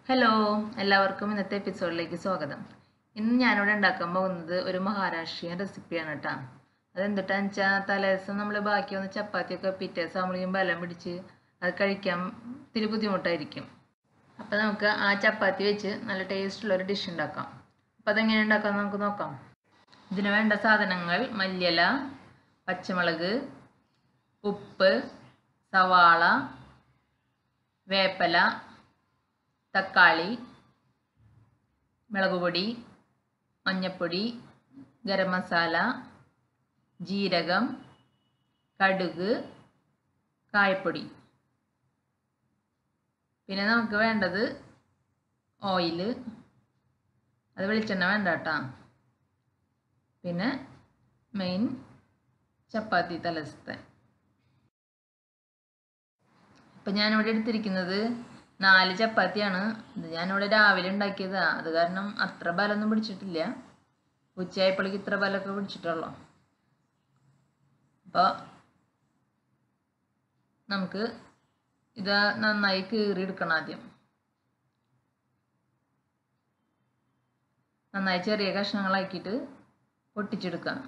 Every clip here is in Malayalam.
ഹലോ എല്ലാവർക്കും ഇന്നത്തെ എപ്പിസോഡിലേക്ക് സ്വാഗതം ഇന്ന് ഞാനിവിടെ ഉണ്ടാക്കാൻ പോകുന്നത് ഒരു മഹാരാഷ്ട്രീയൻ റെസിപ്പിയാണ് കേട്ടോ അതെന്തിട്ടാന്ന് വെച്ചാൽ തലേദിവസം നമ്മൾ ബാക്കി വന്ന ചപ്പാത്തിയൊക്കെ പിറ്റേ ദിവസം ആകുമ്പോഴേക്കും ബലം പിടിച്ച് അത് കഴിക്കാൻ ഇത്തിരി ബുദ്ധിമുട്ടായിരിക്കും അപ്പോൾ നമുക്ക് ആ ചപ്പാത്തി വെച്ച് നല്ല ടേസ്റ്റുള്ള ഒരു ഡിഷ് ഉണ്ടാക്കാം അപ്പോൾ അതെങ്ങനെ ഉണ്ടാക്കാം നമുക്ക് നോക്കാം ഇതിന് വേണ്ട സാധനങ്ങൾ മല്ലിയില പച്ചമുളക് ഉപ്പ് സവാള വേപ്പല തക്കാളി മുളക് പൊടി മഞ്ഞൾപ്പൊടി ഗരം മസാല ജീരകം കടുക് കായപ്പൊടി പിന്നെ നമുക്ക് വേണ്ടത് ഓയിൽ അത് വെളിച്ചെണ്ണ വേണ്ട കേട്ടോ പിന്നെ മെയിൻ ചപ്പാത്തി തലസത്തെ ഇപ്പം ഞാനിവിടെ എടുത്തിരിക്കുന്നത് നാല് ചപ്പാത്തിയാണ് ഇത് ഞാനിവിടെ രാവിലെ ഉണ്ടാക്കിയതാ അത് കാരണം അത്ര ബലമൊന്നും പിടിച്ചിട്ടില്ല ഉച്ചയായപ്പോഴേക്ക് ഇത്ര ബലമൊക്കെ പിടിച്ചിട്ടുള്ളൂ അപ്പോൾ നമുക്ക് ഇത് നന്നായി കീറി എടുക്കണം ആദ്യം നന്നായി ചെറിയ കഷ്ണങ്ങളാക്കിയിട്ട് പൊട്ടിച്ചെടുക്കാം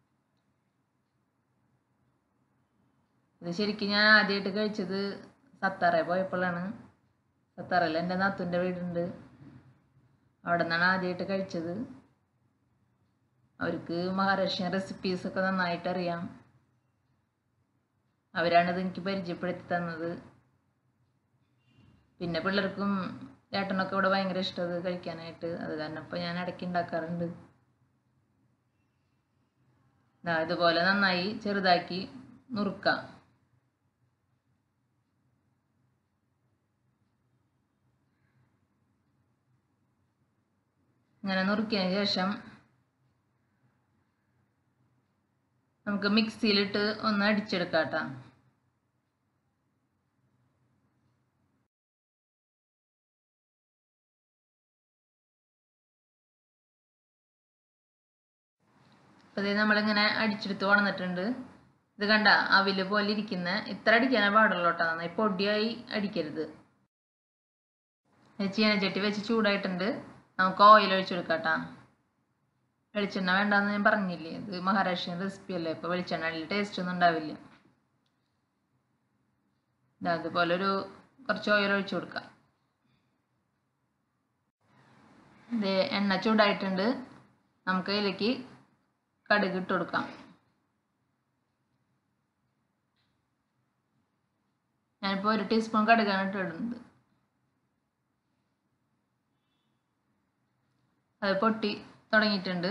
ഇത് ശരിക്കും ഞാൻ ആദ്യമായിട്ട് കഴിച്ചത് സത്താറ പോയപ്പോഴാണ് സത്താറയിൽ എൻ്റെ നാത്തുൻ്റെ വീടുണ്ട് അവിടെ നിന്നാണ് ആദ്യമായിട്ട് കഴിച്ചത് അവർക്ക് മഹാരാഷ്ട്രീയൻ റെസിപ്പീസൊക്കെ നന്നായിട്ട് അറിയാം അവരാണിത് എനിക്ക് പരിചയപ്പെടുത്തി തന്നത് പിന്നെ പിള്ളേർക്കും ചേട്ടനൊക്കെ ഇവിടെ ഭയങ്കര ഇഷ്ടം അത് കഴിക്കാനായിട്ട് അത് കാരണം ഇപ്പോൾ ഞാൻ ഇടയ്ക്ക് ഉണ്ടാക്കാറുണ്ട് ഇതുപോലെ നന്നായി ചെറുതാക്കി നുറുക്കാം ഇങ്ങനെ നുറുക്കിയതിന് ശേഷം നമുക്ക് മിക്സിയിലിട്ട് ഒന്ന് അടിച്ചെടുക്കാം കേട്ടോ അപ്പോൾ ഇത് നമ്മളിങ്ങനെ അടിച്ചെടുത്ത് വന്നിട്ടുണ്ട് ഇത് കണ്ട അവില് പോലെ ഇരിക്കുന്ന ഇത്ര അടിക്കാനേ പാടുള്ളൂ കേട്ടോ നന്നായി പൊടിയായി അടിക്കരുത് ചീനച്ചട്ടി വെച്ച് ചൂടായിട്ടുണ്ട് നമുക്ക് ഓയിൽ ഒഴിച്ചു കൊടുക്കാം കേട്ടോ വെളിച്ചെണ്ണ വേണ്ടെന്ന് ഞാൻ പറഞ്ഞില്ലേ ഇത് മഹാരാഷ്ട്രീയൻ റെസിപ്പി അല്ലേ ഇപ്പോൾ വെളിച്ചെണ്ണയിൽ ടേസ്റ്റ് ഒന്നും ഉണ്ടാവില്ല അതുപോലെ ഒരു കുറച്ച് ഓയിൽ ഒഴിച്ചു കൊടുക്കാം ഇത് എണ്ണ ചൂടായിട്ടുണ്ട് നമുക്ക് അതിലേക്ക് കടുക് ഇട്ട് കൊടുക്കാം ഞാനിപ്പോൾ ഒരു ടീസ്പൂൺ കടുകാണ് ഇട്ടിടുന്നത് അത് പൊട്ടി തുടങ്ങിയിട്ടുണ്ട്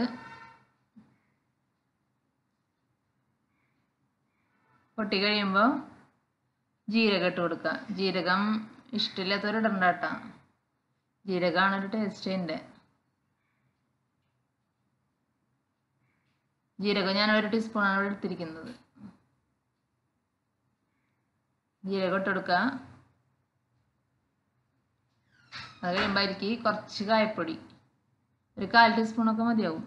പൊട്ടി കഴിയുമ്പോൾ ജീരകം ഇട്ട് കൊടുക്കുക ജീരകം ഇഷ്ടമില്ലാത്തവർ ഇടണ്ട കേട്ടോ ജീരകമാണ് ഒരു ടേസ്റ്റ് എൻ്റെ ജീരകം ഞാൻ ഒരു ടീസ്പൂണാണ് ഇവിടെ എടുത്തിരിക്കുന്നത് ജീരകം ഇട്ട് കൊടുക്കുക അത് കഴിയുമ്പോൾ അതിലേക്ക് കുറച്ച് കായപ്പൊടി ഒരു കാൽ ടീസ്പൂണൊക്കെ മതിയാവും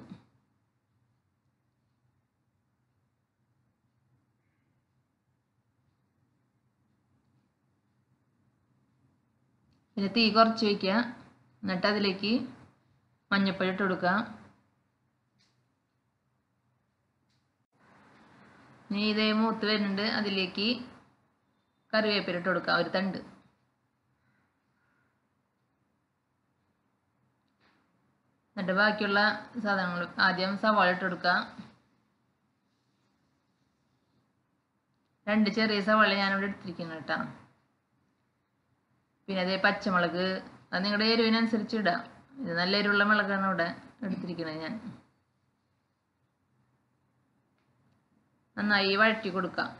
പിന്നെ തീ കുറച്ച് വയ്ക്കുക എന്നിട്ട് അതിലേക്ക് മഞ്ഞപ്പൊടി ഇട്ട് കൊടുക്കുക ഇനി ഇതേ മൂത്ത് വരുന്നുണ്ട് അതിലേക്ക് കറിവേപ്പില ഇട്ട് കൊടുക്കുക ഒരു തണ്ട് എന്നിട്ട് ബാക്കിയുള്ള സാധനങ്ങൾ ആദ്യം സവാള ഇട്ട് കൊടുക്കുക രണ്ട് ചെറിയ സവാള ഞാനിവിടെ എടുത്തിരിക്കുന്നു കേട്ടോ പിന്നെ അതേ പച്ചമുളക് അത് നിങ്ങളുടെ എരിവിനനുസരിച്ച് ഇടാം ഇത് നല്ല എരിവുള്ള മുളകാണ് ഇവിടെ എടുത്തിരിക്കുന്നത് ഞാൻ നന്നായി വഴറ്റി കൊടുക്കാം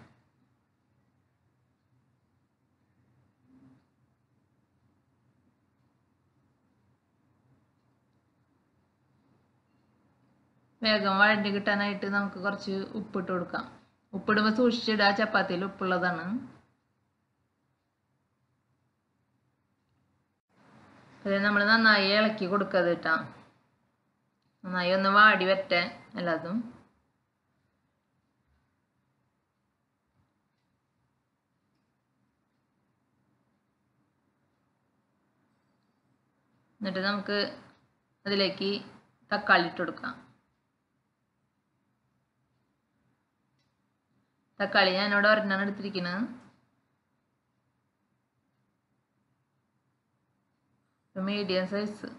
വേഗം വഴണ്ടി കിട്ടാനായിട്ട് നമുക്ക് കുറച്ച് ഉപ്പിട്ട് കൊടുക്കാം ഉപ്പിടുമ്പോൾ സൂക്ഷിച്ചിടുക ചപ്പാത്തിയിൽ ഉപ്പുള്ളതാണ് അത് നമ്മൾ നന്നായി ഇളക്കി കൊടുക്കാതെ കേട്ടാ നന്നായി ഒന്ന് വാടി വരട്ടെ എല്ലാതും എന്നിട്ട് നമുക്ക് അതിലേക്ക് തക്കാളി ഇട്ട് കൊടുക്കാം തക്കാളി ഞാനിവിടെ ഒരെണ്ണം എടുത്തിരിക്കുന്നത് മീഡിയം സൈസ്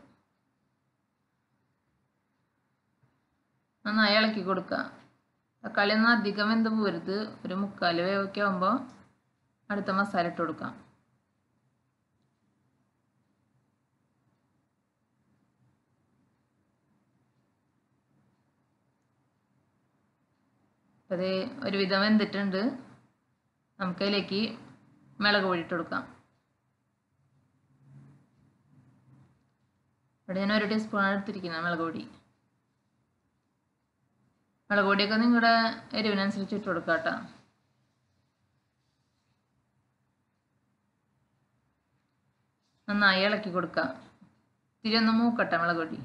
നന്നായി ഇളക്കി കൊടുക്കുക തക്കാളി ഒന്നും അധികം വെന്ത് പോരുത് ഒരു മുക്കാൽ വേവൊക്കെ ആകുമ്പോൾ അടുത്ത മസാല ഇട്ട് കൊടുക്കാം അപ്പോൾ അത് ഒരുവിധം വെന്തിട്ടുണ്ട് നമുക്ക് അതിലേക്ക് മുളക് പൊടി ഇട്ട് കൊടുക്കാം ഇവിടെ ഞാൻ ഒരു ടീസ്പൂണാണ് എടുത്തിരിക്കുന്നത് മുളക് പൊടി മുളക് പൊടിയൊക്കെ നിങ്ങളുടെ എരിവിനനുസരിച്ച് ഇട്ട് കൊടുക്കാം കേട്ടോ നന്നായി ഇളക്കി കൊടുക്കാം ഇത്തിരി ഒന്ന് മൂക്കട്ടെ മുളക് പൊടി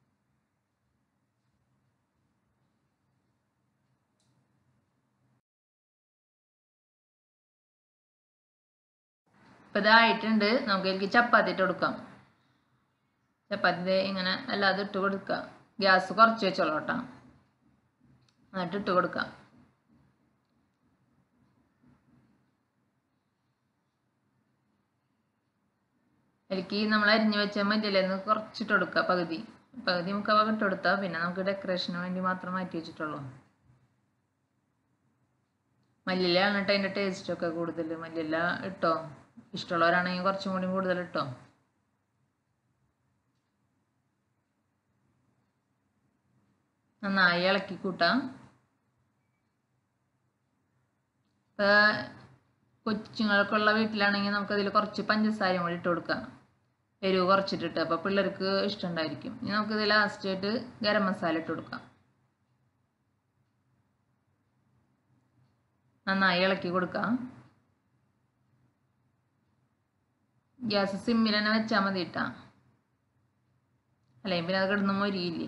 ഇപ്പം ഇതായിട്ടുണ്ട് നമുക്ക് ഇതിലേക്ക് ചപ്പാത്തി ഇട്ട് കൊടുക്കാം ചപ്പാത്തി ഇങ്ങനെ അല്ലാതെ ഇട്ട് കൊടുക്കുക ഗ്യാസ് കുറച്ച് വെച്ചോളൂ കേട്ടോ എന്നിട്ട് ഇട്ട് കൊടുക്കാം അതിലേക്ക് നമ്മൾ അരിഞ്ഞു വെച്ച മല്ലിയിലേന്ന് കുറച്ചിട്ട് കൊടുക്കുക പകുതി പകുതി മുക്കാൽ ഇട്ട് കൊടുത്താൽ പിന്നെ നമുക്ക് ഡെക്കറേഷന് വേണ്ടി മാത്രം മാറ്റി വെച്ചിട്ടുള്ളൂ മല്ലിയിലാണ് കേട്ടോ അതിൻ്റെ ടേസ്റ്റൊക്കെ കൂടുതൽ മല്ലിയില ഇട്ടോ ഇഷ്ടമുള്ളവരാണെങ്കിൽ കുറച്ചും കൂടി കൂടുതൽ ഇട്ടോ നന്നായി ഇളക്കി കൂട്ടാം ഇപ്പോൾ കൊച്ചുങ്ങളൊക്കെ ഉള്ള വീട്ടിലാണെങ്കിൽ നമുക്കതിൽ കുറച്ച് പഞ്ചസാരയും കൂടി ഇട്ട് കൊടുക്കാം എരിവ് കുറച്ചിട്ടിട്ട് അപ്പോൾ പിള്ളേർക്ക് ഇഷ്ടമുണ്ടായിരിക്കും ഇനി നമുക്കിത് ലാസ്റ്റ് ആയിട്ട് ഗരം മസാല ഇട്ട് കൊടുക്കാം നന്നായി ഇളക്കി കൊടുക്കാം ഗ്യാസ് സിമ്മിൽ തന്നെ വെച്ചാൽ മതി ഇട്ടാ അല്ലെങ്കിൽ പിന്നെ അത് കിടന്ന് മൊരിയില്ലേ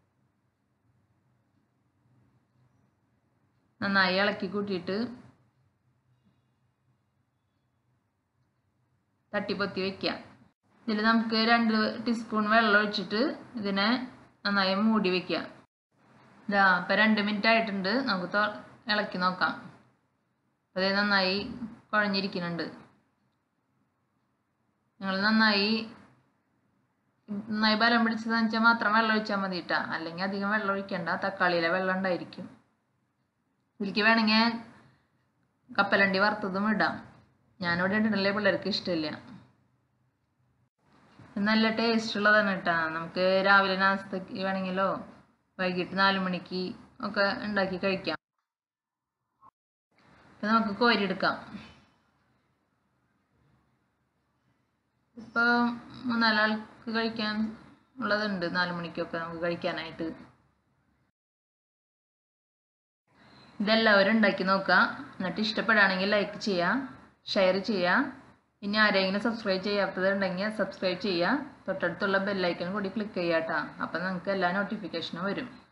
നന്നായി ഇളക്കി കൂട്ടിയിട്ട് തട്ടിപ്പൊത്തി വെക്കുക ഇതിൽ നമുക്ക് രണ്ട് ടീസ്പൂൺ വെള്ളം ഒഴിച്ചിട്ട് ഇതിനെ നന്നായി മൂടി വെക്കുക ഇതാ ഇപ്പം രണ്ട് മിനിറ്റ് ആയിട്ടുണ്ട് നമുക്ക് തൊ ഇളക്കി നോക്കാം അത് നന്നായി കുഴഞ്ഞിരിക്കുന്നുണ്ട് നിങ്ങൾ നന്നായി നന്നായി ബലം പിടിച്ചതെന്ന് വെച്ചാൽ മാത്രം വെള്ളം ഒഴിച്ചാൽ മതി കേട്ടോ അല്ലെങ്കിൽ അധികം വെള്ളം ഒഴിക്കണ്ട തക്കാളിയിലെ വെള്ളം ഉണ്ടായിരിക്കും ഇതിലേക്ക് വേണമെങ്കിൽ കപ്പലണ്ടി വറുത്തതും ഇടാം ഞാനിവിടെ ഇടണല്ലേ പിള്ളേർക്ക് ഇഷ്ടമില്ല നല്ല ടേസ്റ്റ് ഉള്ളതാണ് കേട്ടോ നമുക്ക് രാവിലെ നാസ്തക്ക് വേണമെങ്കിലോ വൈകിട്ട് നാല് മണിക്ക് ഒക്കെ ഉണ്ടാക്കി കഴിക്കാം ഇപ്പം നമുക്ക് കോരിയെടുക്കാം ഇപ്പോൾ മൂന്നാലാൾക്ക് കഴിക്കാൻ ഉള്ളതുണ്ട് നാല് മണിക്കൊക്കെ നമുക്ക് കഴിക്കാനായിട്ട് ഇതെല്ലാവരും ഉണ്ടാക്കി നോക്കുക എന്നിട്ട് ഇഷ്ടപ്പെടുകയാണെങ്കിൽ ലൈക്ക് ചെയ്യുക ഷെയർ ചെയ്യുക ഇനി ആരെങ്കിലും സബ്സ്ക്രൈബ് ചെയ്യാത്തതുണ്ടെങ്കിൽ സബ്സ്ക്രൈബ് ചെയ്യുക തൊട്ടടുത്തുള്ള ബെല്ലൈക്കൺ കൂടി ക്ലിക്ക് ചെയ്യുക കേട്ടോ അപ്പം നിങ്ങൾക്ക് എല്ലാ നോട്ടിഫിക്കേഷനും വരും